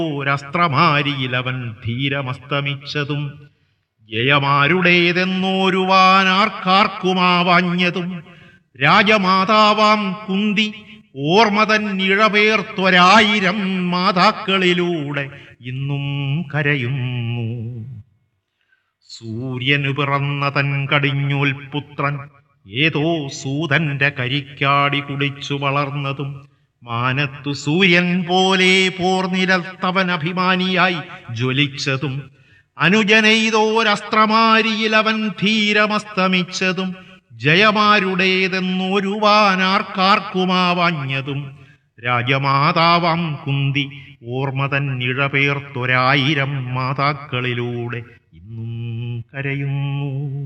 ഒരസ്ത്രമാരിയിലവൻ ധീരമസ്തമിച്ചതും ജയമാരുടേതെന്നോരുവാനാർക്കാർക്കുമാവാഞ്ഞതും രാജമാതാവാം കുന്തി ഓർമ്മതൻ ഇഴപേർത്തൊരായിരം മാതാക്കളിലൂടെ ഇന്നും കരയുന്നു സൂര്യനു പിറന്ന തൻ കടിഞ്ഞൂൽ പുത്രൻ ഏതോ സൂതന്റെ കരിക്കാടി കുടിച്ചു വളർന്നതും മാനത്തു സൂര്യൻ പോലെ പോർനിരത്തവൻ അഭിമാനിയായി ജ്വലിച്ചതും അനുജനെയ്തോരസ്ത്രമാരിയിലവൻ ധീരമസ്തമിച്ചതും ജയമാരുടേതെന്നൊരുവാനാർക്കാർക്കുമാവാഞ്ഞതും രാജമാതാവാം കുന്തി ഓർമ്മതൻ ഇഴപേർത്തൊരായിരം മാതാക്കളിലൂടെ ഇന്നും കരയുന്നു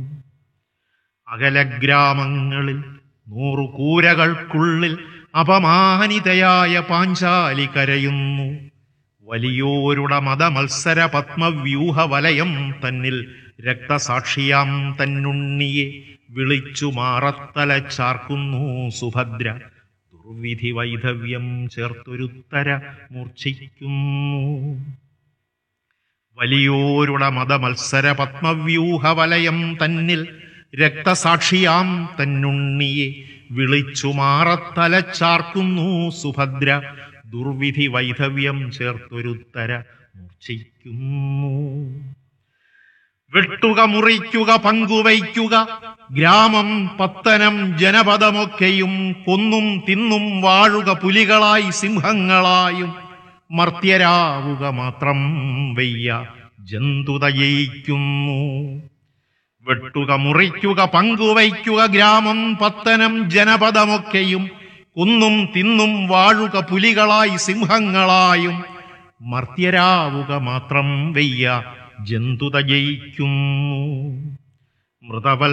അകലഗ്രാമങ്ങളിൽ നൂറു കൂരകൾക്കുള്ളിൽ അപമാനിതയായ പാഞ്ചാലി കരയുന്നു വലിയോരുടെ മതമത്സര പത്മവ്യൂഹ വലയം തന്നിൽ രക്തസാക്ഷിയാം തന്നുണ്ണിയെ വിളിച്ചു മാറത്തല ചാർക്കുന്നു സുഭദ്ര ദുർവിധി വൈധവ്യം ചേർത്തൊരുത്തര മൂർച്ഛിക്കുന്നു വലിയോരുടെ മതമത്സര പത്മവ്യൂഹ വലയം തന്നിൽ രക്തസാക്ഷിയാം തന്നുണ്ണിയെ വിളിച്ചു മാറത്തലച്ചാർക്കുന്നു സുഭദ്ര ദുർവിധി വൈധവ്യം ചേർത്തൊരുത്തര മൂർച്ഛിക്കുന്നു വെട്ടുക മുറിക്കുക പങ്കുവയ്ക്കുക ഗ്രാമം പത്തനം ജനപദമൊക്കെയും കൊന്നും തിന്നും വാഴുക പുലികളായി സിംഹങ്ങളായും മർത്യരാവുക മാത്രം വയ്യ ജന്തുത ജയിക്കുന്നു വെട്ടുക മുറിക്കുക പങ്കുവയ്ക്കുക ഗ്രാമം പത്തനം ജനപദമൊക്കെയും കുന്നും തിന്നും വാഴുക പുലികളായി സിംഹങ്ങളായും മർത്യരാവുക മാത്രം വയ്യ ജന്തുത ജയിക്കുന്നു മൃതവൽ